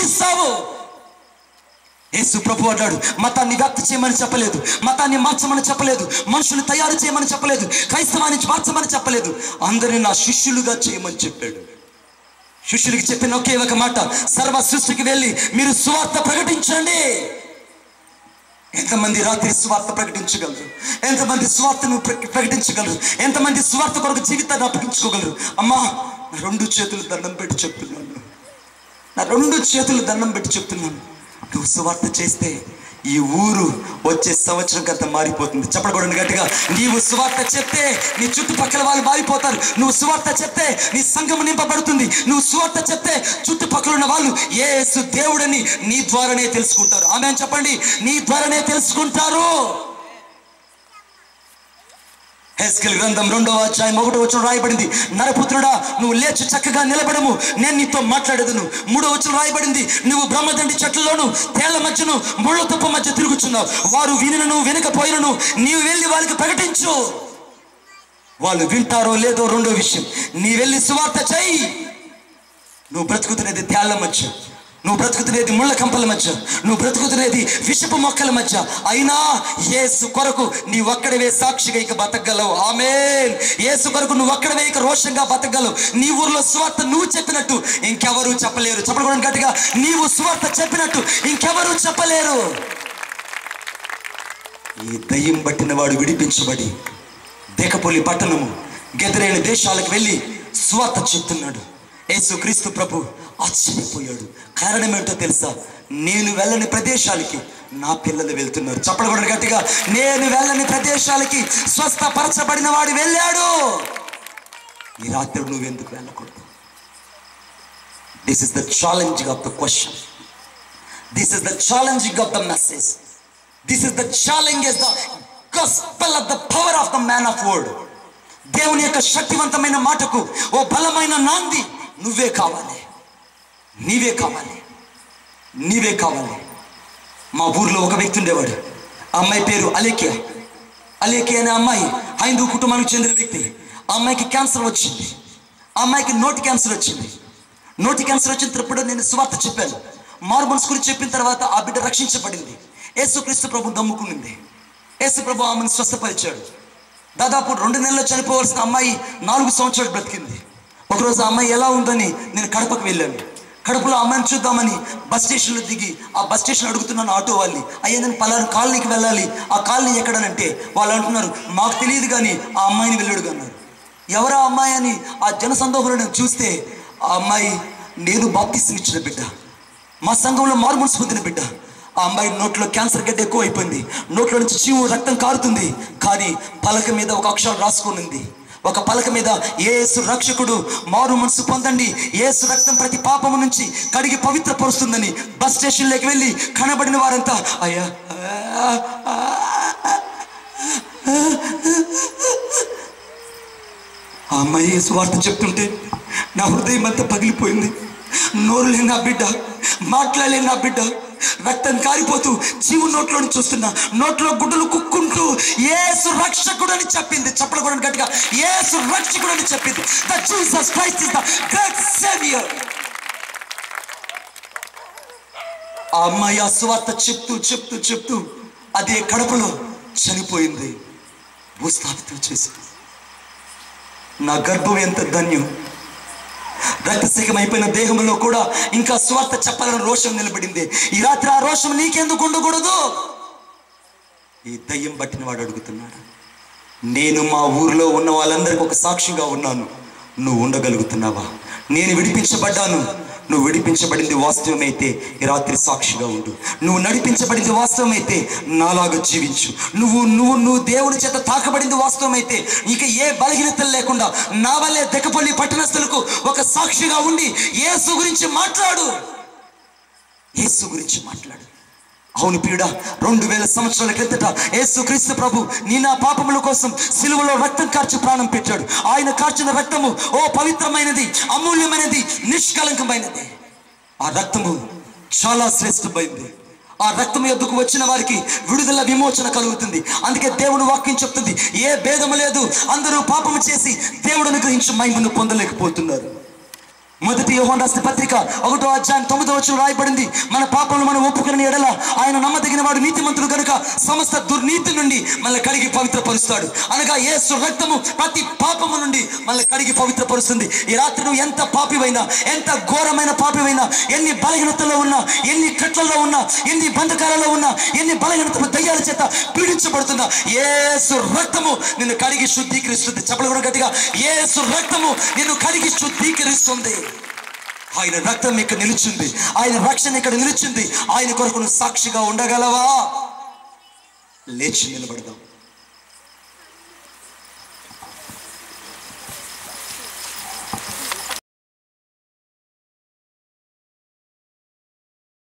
జీవిస్తావు యేసు ప్రభు అన్నాడు మతాన్ని వ్యాప్తి చేయమని చెప్పలేదు మతాన్ని మార్చమని చెప్పలేదు మనుషులు తయారు చేయమని చెప్పలేదు క్రైస్తవాన్ని మార్చమని చెప్పలేదు అందరిని నా శిష్యులుగా చేయమని చెప్పాడు శిష్యులకి చెప్పిన ఒకే ఒక మాట సర్వ సృష్టికి వెళ్ళి మీరు సువార్త ప్రకటించండి ఎంతమంది రాత్రి సువార్త ప్రకటించగలరు ఎంతమంది సువార్తను ప్ర- ప్రకటించగలరు ఎంతమంది సువార్త కొరకు జీవితాన్ని అప్పగించుకోగలరు అమ్మా నా రెండు చేతులు దండం పెట్టి చెప్తున్నాను నా రెండు చేతులు దండం పెట్టి చెప్తున్నాను నువ్వు సువార్త చేస్తే ఈ ఊరు వచ్చే సంవత్సరం కంత మారిపోతుంది చెప్పకూడదు గట్టిగా నీవు సువార్త చెప్తే నీ చుట్టుపక్కల వాళ్ళు మారిపోతారు నువ్వు సువార్త చెప్తే నీ సంఘం నింపబడుతుంది నువ్వు సువార్త చెప్తే చుట్టుపక్కల ఉన్న వాళ్ళు యేసు దేవుడని నీ ద్వారానే తెలుసుకుంటారు ఆమె అని చెప్పండి నీ ద్వారానే తెలుసుకుంటారు హెస్కెల్ గ్రంథం రెండవ అధ్యాయం ఒకటో వచ్చిన రాయబడింది నరపుత్రుడా నువ్వు లేచి చక్కగా నిలబడము నేను నీతో మాట్లాడేదను మూడో వచ్చిన రాయబడింది నువ్వు బ్రహ్మదండి చెట్లలోను తేళ్ల మధ్యను ముళ్ళ తుప్ప మధ్య తిరుగుచున్నావు వారు వినను వినకపోయినను నీవు వెళ్ళి వాళ్ళకి ప్రకటించు వాళ్ళు వింటారో లేదో రెండో విషయం నీ వెళ్ళి సువార్త చెయ్యి నువ్వు బ్రతుకుతున్నది తేళ్ల మధ్య నువ్వు బ్రతుకుతున్నది ముళ్ళ కంపల మధ్య నువ్వు బ్రతుకుతున్నది విషపు మొక్కల మధ్య అయినా యేసు కొరకు నీ ఒక్కడవే సాక్షిగా ఇక బతకగలవు ఆమేన్ యేసు కొరకు నువ్వు ఒక్కడవే ఇక రోషంగా బతకగలవు నీ ఊర్లో సువార్త నువ్వు చెప్పినట్టు ఇంకెవరూ చెప్పలేరు చెప్పడం గట్టిగా నీవు సువార్త చెప్పినట్టు ఇంకెవరూ చెప్పలేరు ఈ దయ్యం పట్టిన వాడు విడిపించబడి దేకపోలి పట్టణము గెదరైన దేశాలకు వెళ్ళి స్వార్థ చెప్తున్నాడు యేసు క్రీస్తు ప్రభు ఆశ్చర్యపోయాడు కారణం ఏంటో తెలుసా నేను వెళ్ళని ప్రదేశాలకి నా పిల్లలు వెళ్తున్నారు చెప్పడం గట్టిగా నేను వెళ్ళని ప్రదేశాలకి స్వస్థపరచబడిన వాడు వెళ్ళాడు ఈ రాత్రి నువ్వెందుకు వెళ్ళకూడదు this is the challenging of the question this is the challenging of the message this is the challenge is the gospel of the power of the man of word దేవుని యొక్క శక్తివంతమైన మాటకు ఓ బలమైన నాంది నువ్వే కావాలి నీవే కావాలి నీవే కావాలి మా ఊర్లో ఒక వ్యక్తి ఉండేవాడు ఆ అమ్మాయి పేరు అలేకియా అలేకియా అనే అమ్మాయి హైందూ కుటుంబానికి చెందిన వ్యక్తి ఆ అమ్మాయికి క్యాన్సర్ వచ్చింది ఆ అమ్మాయికి నోటి క్యాన్సర్ వచ్చింది నోటి క్యాన్సర్ వచ్చినప్పుడు నేను సువార్త చెప్పాను మారు మనసు గురించి చెప్పిన తర్వాత ఆ బిడ్డ రక్షించబడింది యేసుక్రీస్తు ప్రభు దమ్ముకునింది యేసు ప్రభు ఆమెను స్వస్థపరిచాడు దాదాపు రెండు నెలలు చనిపోవలసిన అమ్మాయి నాలుగు సంవత్సరాలు బ్రతికింది ఒకరోజు ఆ అమ్మాయి ఎలా ఉందని నేను కడపకు వెళ్ళాను కడపలో అమ్మాయిని చూద్దామని బస్ స్టేషన్లో దిగి ఆ బస్ స్టేషన్ అడుగుతున్నాను ఆటో వాళ్ళని అయ్యా నేను పలానా కాలనీకి వెళ్ళాలి ఆ కాలనీ ఎక్కడనంటే వాళ్ళు అంటున్నారు మాకు తెలియదు కానీ ఆ అమ్మాయిని వెళ్ళాడు అన్నారు ఎవరా అమ్మాయి అని ఆ జనసందోహులను చూస్తే ఆ అమ్మాయి నేను బాప్తిస్తం ఇచ్చిన బిడ్డ మా సంఘంలో మారుమనసు పొందిన బిడ్డ ఆ అమ్మాయి నోట్లో క్యాన్సర్ గడ్డ ఎక్కువ అయిపోయింది నోట్లో నుంచి చీము రక్తం కారుతుంది కానీ పలక మీద ఒక అక్షరం రాసుకొని ఉంది ఒక పలక మీద ఏసు రక్షకుడు మారు మనసు పొందండి ఏసు రక్తం ప్రతి పాపము నుంచి కడిగి పవిత్రపరుస్తుందని బస్ స్టేషన్లోకి వెళ్ళి కనబడిన వారంతా అయ్యా ఆ, ఆ, ఆ అమ్మాయి సువార్త చెప్తుంటే నా హృదయం అంతా పగిలిపోయింది నోరు లేని నా బిడ్డ మాట్లాడలేని నా బిడ్డ రక్తం కారిపోతూ జీవు నోట్లో నుంచి చూస్తున్నా నోట్లో గుడ్డలు కుక్కుంటూ ఏసు రక్షకుడు అని చెప్పింది చెప్పడం కూడా గట్టిగా ఏసు రక్షకుడు అని చెప్పింది the Jesus Christ is the great saviour ఆ అమ్మాయి ఆ సువార్త చెప్తూ చెప్తూ చెప్తూ అదే కడపలో చనిపోయింది భూస్థాపితం చేసింది నా గర్భం ఎంత ధన్యం రక్తసికమైపోయిన దేహంలో కూడా ఇంకా స్వార్థ చెప్పాలని రోషం నిలబడింది ఈ రాత్రి ఆ రోషం నీకెందుకు ఉండకూడదు ఈ దయ్యం పట్టిన వాడు అడుగుతున్నాడు నేను మా ఊర్లో ఉన్న వాళ్ళందరికీ ఒక సాక్షిగా ఉన్నాను నువ్వు ఉండగలుగుతున్నావా నేను విడిపించబడ్డాను నువ్వు విడిపించబడింది వాస్తవమైతే ఈ రాత్రి సాక్షిగా ఉండు నువ్వు నడిపించబడింది వాస్తవమైతే నాలాగా జీవించు నువ్వు నువ్వు నువ్వు దేవుని చేత తాకబడింది వాస్తవమైతే ఇక ఏ బలహీనతలు లేకుండా నా వల్లే దెక్కపల్లి పట్టణస్థులకు ఒక సాక్షిగా ఉండి యేసు గురించి మాట్లాడు యేసు గురించి మాట్లాడు అవును పీడ రెండు వేల సంవత్సరాల క్రిందట యేసు క్రీస్తు ప్రభు నీ నా పాపముల కోసం సిలువలో రక్తం కార్చి ప్రాణం పెట్టాడు ఆయన కార్చిన రక్తము ఓ పవిత్రమైనది అమూల్యమైనది నిష్కలంకమైనది ఆ రక్తము చాలా శ్రేష్టమైంది ఆ రక్తం ఎద్దుకు వచ్చిన వారికి విడుదల విమోచన కలుగుతుంది అందుకే దేవుడు వాక్యం చెప్తుంది ఏ భేదము లేదు అందరూ పాపము చేసి దేవుడు అనుగ్రహించి మహిమను పొందలేకపోతున్నారు మొదటి యోహాన్ రాసిన పత్రిక ఒకటో అధ్యాయం తొమ్మిదో వచ్చిన రాయబడింది మన పాపలను మనం ఒప్పుకుని ఎడల ఆయన నమ్మదగిన వాడు నీతిమంతుడు కనుక సమస్త దుర్నీతి నుండి మనల్ని కడిగి పవిత్రపరుస్తాడు అనగా యేసు రక్తము ప్రతి పాపము నుండి మనల్ని కడిగి పవిత్రపరుస్తుంది ఈ రాత్రి నువ్వు ఎంత పాపివైనా ఎంత ఘోరమైన పాపివైనా ఎన్ని బలహీనతలో ఉన్నా ఎన్ని కట్లలో ఉన్నా ఎన్ని బంధకాలలో ఉన్నా ఎన్ని బలహీనతలు దయ్యాల చేత పీడించబడుతున్నా యేసు రక్తము నిన్ను కడిగి శుద్ధీకరిస్తుంది చెప్పలు కూడా గట్టిగా యేసు రక్తము నిన్ను కడిగి శుద్ధీకరిస్తుంది ఆయన రక్తం ఇక్కడ నిలిచింది ఆయన రక్షణ ఇక్కడ నిలిచింది ఆయన కొరకు నువ్వు సాక్షిగా ఉండగలవా లేచి నిలబడదాం